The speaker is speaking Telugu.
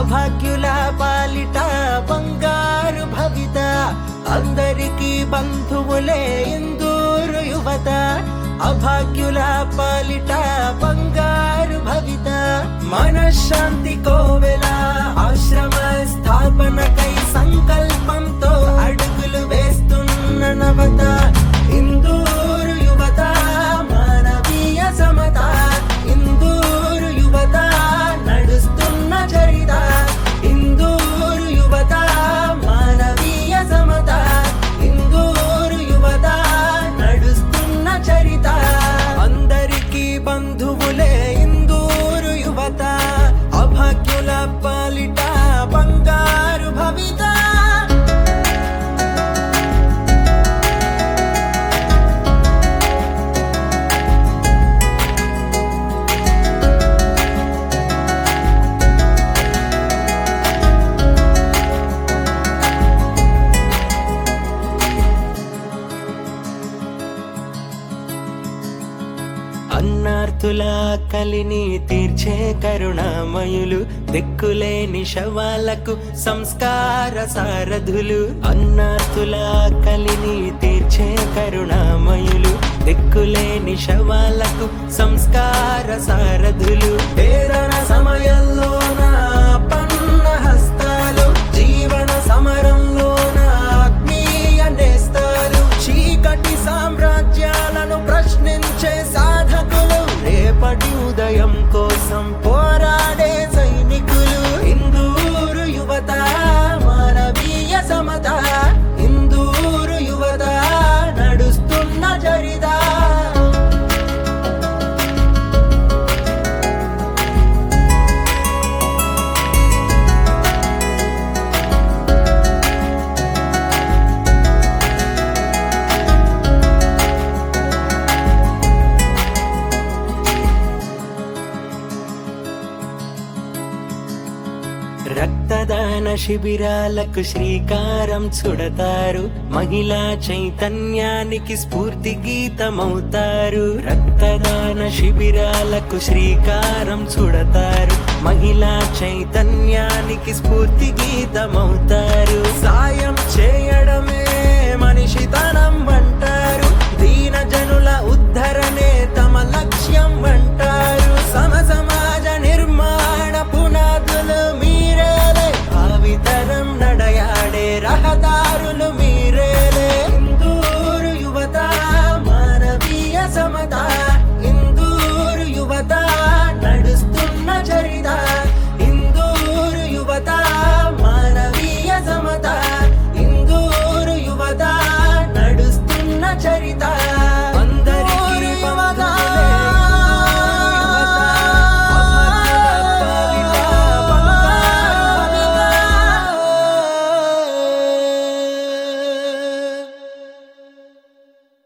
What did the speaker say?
అభాగ్యుల పాలిట బంగారు భవిత అందరికీ బంధువులే ఇందూరు యువత అభాగ్యుల పాలిట బంగారు భవిత మనశ్శాంతి కోవెల ఆశ్రమ స్థాపనకై సంకల్పంతో అడుగులు వేస్తున్న నవత ఇందూరు యువత మానవీయ సమత ఇందూరు యువత నడుస్తున్న చరిత ఇందూరు యువత మానవీయ సమత ఇందూరు యువత నడుస్తున్న చరిత అందరికీ బంధువులే ఇందూరు యువత అభాగ్యుల పాలిట బంగారు భవిత అన్నార్తుల కలిని తీర్చే కరుణామయులు దిక్కులేని శవాలకు సంస్కార సారథులు అన్నార్తుల కలిని తీర్చే కరుణామయులు దిక్కులేని శవాలకు సంస్కార సారథులు పేదన సమయంలోన పన్న హస్తాలు జీవన సమరంలోన ఆత్మీయ నేస్తాలు చీకటి సామ్రాజ్యాలను ప్రశ్నించే సాధకులు రేపటి ఉదయం కోసం పోరాడే సైనికులు ఇందూరు యువత మానవీయ సమత ఇందూరు యువత నడుస్తున్న చరిత రక్తదాన శిబిరాలకు శ్రీకారం చుడతారు మహిళా చైతన్యానికి స్ఫూర్తి గీతమవుతారు రక్తదాన శిబిరాలకు శ్రీకారం చుడతారు మహిళా చైతన్యానికి స్ఫూర్తి గీతమవుతారు సాయం చేయ